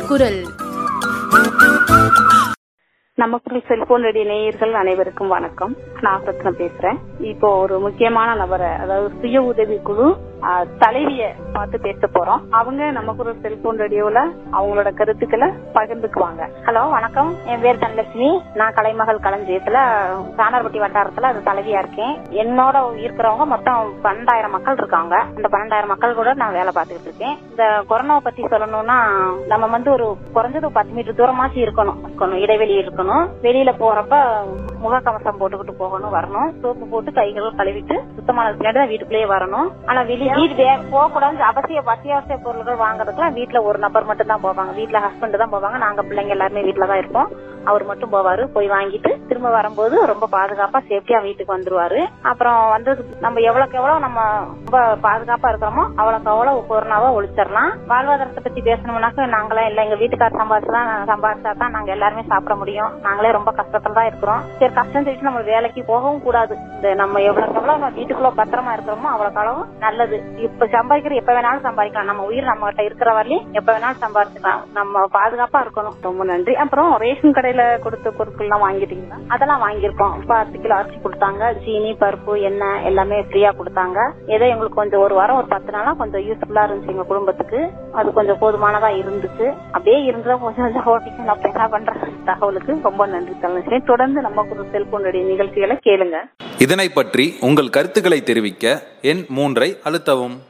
குரல் நமக்கு cellphone ready நேயர்கள் அனைவருக்கும் வணக்கம் நான் ரத்னம் பேசுறேன் இப்போ ஒரு முக்கியமான நபரை அதாவது சுய உதவி குழு ஆஹ், தலைவிய பார்த்து பேச போறோம் அவங்க நமக்கு ஒரு செல்போன் ரேடியோல அவங்களோட கருத்துக்களை பகிர்ந்துக்குவாங்க ஹலோ வணக்கம் என் பேர் தனலட்சுமி நான் கலைமகள் களஞ்சியத்துல சாணர்பட்டி வட்டாரத்துல அது தலைவியா இருக்கேன் என்னோட இருக்கிறவங்க மொத்தம் பன்னெண்டாயிரம் மக்கள் இருக்காங்க அந்த பன்னெண்டாயிரம் மக்கள் கூட நான் வேலை பார்த்துக்கிட்டு இருக்கேன் இந்த கொரோனாவை பத்தி சொல்லணும்னா நம்ம வந்து ஒரு குறைஞ்சது ஒரு பத்து மீட்டர் தூரமாச்சு இருக்கணும் இருக்கணும் இடைவெளி இருக்கணும் வெளியில போறப்ப முகக்கவசம் போட்டுக்கிட்டு போகணும் வரணும் சோப்பு போட்டு கைகள் கழுவிட்டு சுத்தமான பின்னாடி தான் வீட்டுக்குள்ளேயே வரணும் ஆனா வெளியே வீட்டு போக கூடாது அவசிய அத்தியாவசிய பொருட்கள் வாங்குறதுக்குலாம் வீட்டுல ஒரு நபர் மட்டும் தான் போவாங்க வீட்டுல ஹஸ்பண்ட் தான் போவாங்க நாங்க பிள்ளைங்க எல்லாருமே வீட்டுல தான் இருப்போம் அவர் மட்டும் போவாரு போய் வாங்கிட்டு திரும்ப வரும்போது ரொம்ப பாதுகாப்பா சேஃப்டியா வீட்டுக்கு வந்துருவாரு அப்புறம் வந்து நம்ம எவ்வளவுக்கு எவ்வளவு நம்ம ரொம்ப பாதுகாப்பா இருக்கிறோமோ அவ்வளவுக்கு அவ்வளவு கொரோனாவை ஒழிச்சிடலாம் வாழ்வாதாரத்தை பத்தி பேசணும்னாக்க நாங்களே இல்ல எங்க வீட்டுக்கார சம்பாதிச்சுதான் சம்பாதிச்சா தான் நாங்க எல்லாருமே சாப்பிட முடியும் நாங்களே ரொம்ப கஷ்டத்துல தான் இருக்கிறோம் சரி கஷ்டம் தெரிவிச்சு நம்ம வேலைக்கு போகவும் கூடாது இந்த நம்ம எவ்வளவுக்கு எவ்வளவு நம்ம வீட்டுக்குள்ள பத்திரமா இருக்கிறோமோ அவ்வளவுக்கு அளவு நல்லது இப்ப சம்பாதிக்கிற எப்ப வேணாலும் சம்பாதிக்கலாம் நம்ம உயிர் நம்ம கிட்ட இருக்கிற வரையும் எப்ப வேணாலும் சம்பாதிச்சுக்கலாம் நம்ம பாதுகாப்பா இருக்கணும் ரொம்ப நன்றி அப்புறம் ரேஷன் கடையில கொடுத்த பொருட்கள் எல்லாம் வாங்கிட்டீங்களா அதெல்லாம் வாங்கியிருக்கோம் பத்து கிலோ அரிசி கொடுத்தாங்க சீனி பருப்பு எண்ணெய் எல்லாமே ஃப்ரீயா கொடுத்தாங்க ஏதோ எங்களுக்கு கொஞ்சம் ஒரு வாரம் ஒரு பத்து நாளா கொஞ்சம் யூஸ்ஃபுல்லா இருந்துச்சு எங்க குடும்பத்துக்கு அது கொஞ்சம் போதுமானதா இருந்துச்சு அப்படியே இருந்ததா கொஞ்சம் கொஞ்சம் ஓட்டிக்கணும் அப்ப என்ன பண்ற தகவலுக்கு ரொம்ப நன்றி தலைமை தொடர்ந்து நம்ம செல்போன் நிகழ்ச்சிகளை கேளுங்க இதனை பற்றி உங்கள் கருத்துக்களை தெரிவிக்க எண் மூன்றை அழுத்தவும்